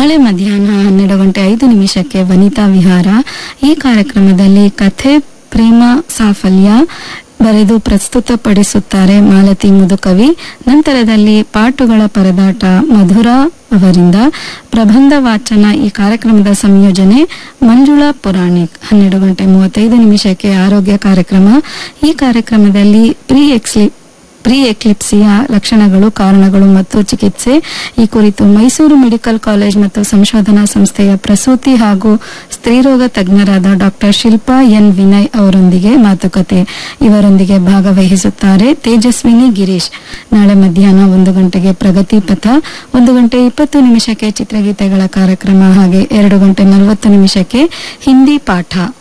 ನಾಳೆ ಮಧ್ಯಾಹ್ನ ಹನ್ನೆರಡು ಗಂಟೆ ಐದು ನಿಮಿಷಕ್ಕೆ ವನಿತಾ ವಿಹಾರ ಈ ಕಾರ್ಯಕ್ರಮದಲ್ಲಿ ಕಥೆ ಪ್ರೇಮ ಸಾಫಲ್ಯ ಬರೆದು ಪ್ರಸ್ತುತಪಡಿಸುತ್ತಾರೆ ಮಾಲತಿ ಮುದುಕವಿ ನಂತರದಲ್ಲಿ ಪಾಟುಗಳ ಪರದಾಟ ಮಧುರಾ ಅವರಿಂದ ಪ್ರಬಂಧ ವಾಚನ ಈ ಕಾರ್ಯಕ್ರಮದ ಸಂಯೋಜನೆ ಮಂಜುಳಾ ಪುರಾಣಿಕ್ ಹನ್ನೆರಡು ಗಂಟೆ ಮೂವತ್ತೈದು ನಿಮಿಷಕ್ಕೆ ಆರೋಗ್ಯ ಕಾರ್ಯಕ್ರಮ ಈ ಕಾರ್ಯಕ್ರಮದಲ್ಲಿ ಪ್ರೀ ಎಕ್ಸ್ಲಿ ಪ್ರೀ ಎಕ್ಲಿಪ್ಸಿಯ ಲಕ್ಷಣಗಳು ಕಾರಣಗಳು ಮತ್ತು ಚಿಕಿತ್ಸೆ ಈ ಕುರಿತು ಮೈಸೂರು ಮೆಡಿಕಲ್ ಕಾಲೇಜ್ ಮತ್ತು ಸಂಶೋಧನಾ ಸಂಸ್ಥೆಯ ಪ್ರಸೂತಿ ಹಾಗೂ ಸ್ತ್ರೀರೋಗ ತಜ್ಞರಾದ ಡಾಕ್ಟರ್ ಶಿಲ್ಪಾ ಎನ್ ವಿನಯ್ ಅವರೊಂದಿಗೆ ಮಾತುಕತೆ ಇವರೊಂದಿಗೆ ಭಾಗವಹಿಸುತ್ತಾರೆ ತೇಜಸ್ವಿನಿ ಗಿರೀಶ್ ನಾಳೆ ಮಧ್ಯಾಹ್ನ ಒಂದು ಗಂಟೆಗೆ ಪ್ರಗತಿ ಪಥ ಒಂದು ಗಂಟೆ ಇಪ್ಪತ್ತು ನಿಮಿಷಕ್ಕೆ ಚಿತ್ರಗೀತೆಗಳ ಕಾರ್ಯಕ್ರಮ ಹಾಗೆ ಎರಡು ಗಂಟೆ ನಲವತ್ತು ನಿಮಿಷಕ್ಕೆ ಹಿಂದಿ ಪಾಠ